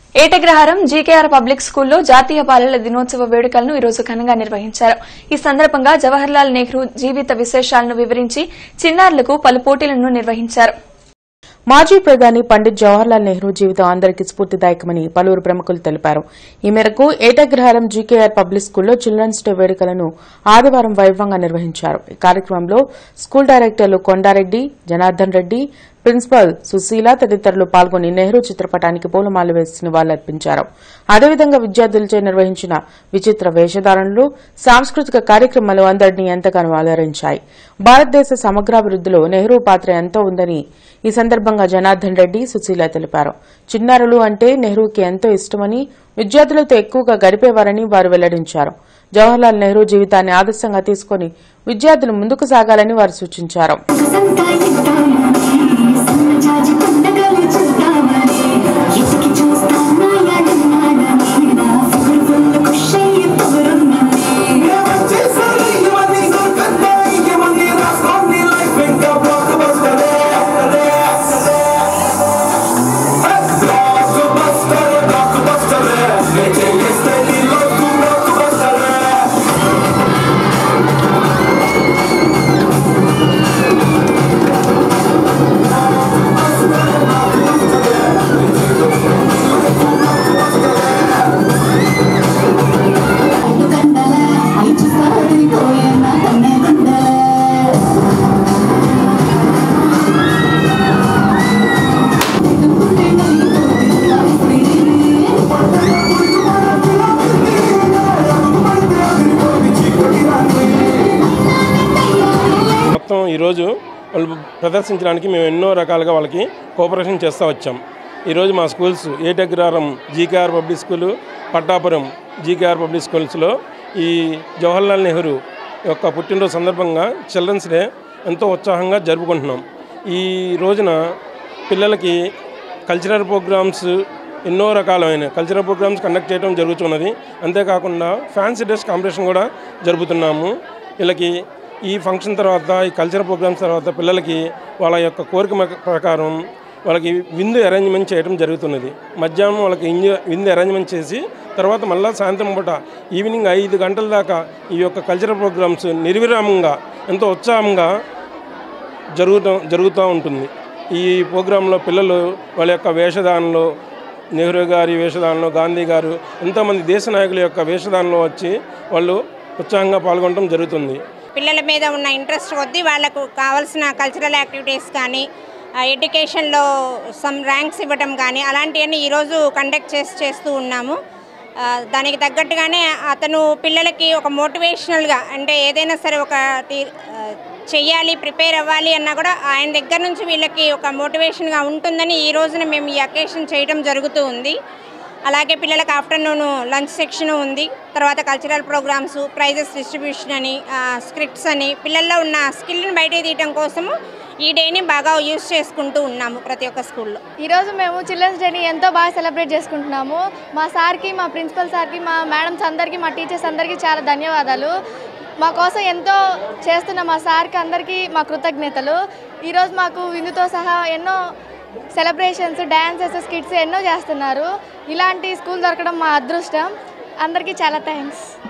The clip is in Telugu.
ఏటగ్రహారం జీకేఆర్ పబ్లిక్ స్కూల్లో జాతీయ బాలల దినోత్సవ వేడుకలను ఈ రోజు ఘనంగా నిర్వహించారు ఈ సందర్భంగా జవహర్లాల్ నెహ్రూ జీవిత విశేషాలను వివరించి చిన్నారులకు పలు పోటీలను నిర్వహించారు మాజీ ప్రధాని పండిత్ జవహర్లాల్ నెహ్రూ జీవితం అందరికీ స్ఫూర్తిదాయకమని పలువురు ప్రముఖులు తెలిపారు ఈ మేరకు ఏటగ్రహారం జీకేఆర్ పబ్లిక్ స్కూల్లో చిల్డ్రన్స్ డే వేడుకలను ఆదివారం వైభవంగా నిర్వహించారు ఈ కార్యక్రమంలో స్కూల్ డైరెక్టర్లు కొండారెడ్డి జనార్దన్ రెడ్డి ప్రిన్సిపల్ సుశీల తదితరులు పాల్గొని నెహ్రూ చిత్రపటానికి పూలమాల వేసి నివాళులర్పించారు అదేవిధంగా విద్యార్థులచే నిర్వహించిన విచిత్ర వేషధారణలు సాంస్కృతిక కార్యక్రమాలు అందరినీ ఎంతగానో అలరించాయి భారతదేశ సమగ్రాభివృద్దిలో నెహ్రూ పాత్ర ఎంతో ఉందని ఈ సందర్భంగా జనార్దన్ రెడ్డి సుశీల తెలిపారు చిన్నారులు అంటే నెహ్రూకి ఎంతో ఇష్టమని విద్యార్థులతో ఎక్కువగా గడిపేవారని వారు వెల్లడించారు జవహర్లాల్ నెహ్రూ జీవితాన్ని ఆదర్శంగా తీసుకుని విద్యార్థులు ముందుకు సాగాలని వారు సూచించారు జాజి పండగలు చూద్దామని ఎతికి చూస్తానా ఎడన్నాడని నా ఫుల్ ఫుల్ ఖుషయ్యి పొగరున్నది అడ్డు కండల ఐదు సారిపోయిన కన్నె గుండెల మొత్తం ఈరోజు వాళ్ళు ప్రదర్శించడానికి మేము ఎన్నో రకాలుగా వాళ్ళకి కోఆపరేషన్ చేస్తూ వచ్చాం ఈరోజు మా schools Etagraharam GKR public school Pattapuram GKR public స్కూల్స్లో ఈ జవహర్లాల్ నెహ్రూ యొక్క పుట్టినరోజు సందర్భంగా చిల్డ్రన్స్ డే ఎంతో ఉత్సాహంగా జరుపుకుంటున్నాం ఈ రోజున పిల్లలకి కల్చరల్ ప్రోగ్రామ్స్ ఎన్నో రకాలైన కల్చరల్ ప్రోగ్రామ్స్ కండక్ట్ చేయడం జరుగుతున్నది అంతేకాకుండా ఫ్యాన్సీ డ్రెస్ కాంపిటీషన్ కూడా జరుపుతున్నాము వీళ్ళకి ఈ ఫంక్షన్ తర్వాత ఈ కల్చరల్ ప్రోగ్రామ్స్ తర్వాత పిల్లలకి వాళ్ళ యొక్క కోరిక మ- ప్రకారం వాళ్ళకి విందు అరేంజ్మెంట్ చేయడం జరుగుతున్నది మధ్యాహ్నం వాళ్ళకి ఇంజ- విందు అరేంజ్మెంట్ చేసి తర్వాత మళ్ళీ సాయంత్రం పూట ఈవినింగ్ ఐదు గంటల దాకా ఈ యొక్క కల్చరల్ ప్రోగ్రామ్స్ నిర్విరామంగా ఎంతో ఉత్సాహంగా జరుగుతూ జరుగుతూ ఉంటుంది ఈ ప్రోగ్రాంలో పిల్లలు వాళ్ళ యొక్క వేషధారణలో నెహ్రూ గారి వేషధారణలో గాంధీ గారు ఎంతోమంది దేశ నాయకుల యొక్క వేషధారణలో వచ్చి వాళ్ళు ఉత్సాహంగా పాల్గొనడం జరుగుతుంది పిల్లల మీద ఉన్న ఇంట్రెస్ట్ కొద్దీ వాళ్ళకు కావాల్సిన కల్చరల్ యాక్టివిటీస్ కానీ ఆ, ఎడ్యుకేషన్లో సమ్ ర్యాంక్స్ ఇవ్వడం కానీ అలాంటివన్నీ ఈరోజు కండక్ట్ చేసి చేస్తూ ఉన్నాము ఆ, దానికి తగ్గట్టుగానే అతను పిల్లలకి ఒక మోటివేషనల్గా అంటే ఏదైనా సరే ఒక చెయ్యాలి ప్రిపేర్ అవ్వాలి అన్నా కూడా ఆయన దగ్గర నుంచి వీళ్ళకి ఒక మోటివేషన్గా ఉంటుందని ఈ రోజున మేము ఈ అకేషన్ చేయడం జరుగుతూ ఉంది అలాగే పిల్లలకు ఆఫ్టర్నూన్ లంచ్ సెక్షన్ ఉంది తర్వాత కల్చరల్ ప్రోగ్రామ్స్ ప్రైజెస్ డిస్ట్రిబ్యూషన్ అని స్క్రిప్ట్స్ అని పిల్లల్లో ఉన్న స్కిల్ని బయట తీయడం కోసము ఈ డేని బాగా యూస్ చేసుకుంటూ ఉన్నాము ప్రతి ఒక్క స్కూల్లో ఈరోజు మేము చిల్డ్రన్స్ డేని ఎంతో బాగా సెలబ్రేట్ చేసుకుంటున్నాము మా సార్కి మా ప్రిన్సిపల్ సార్కి మా మేడమ్స్ అందరికీ మా టీచర్స్ అందరికీ చాలా ధన్యవాదాలు మా కోసం ఎంతో చేస్తున్న మా సార్కి అందరికీ మా కృతజ్ఞతలు ఈరోజు మాకు విందుతో సహా ఎన్నో సెలబ్రేషన్స్ డ్యాన్సెస్ స్కిట్స్ ఎన్నో చేస్తున్నారు ఇలాంటి స్కూల్ దొరకడం మా అదృష్టం అందరికీ చాలా థ్యాంక్స్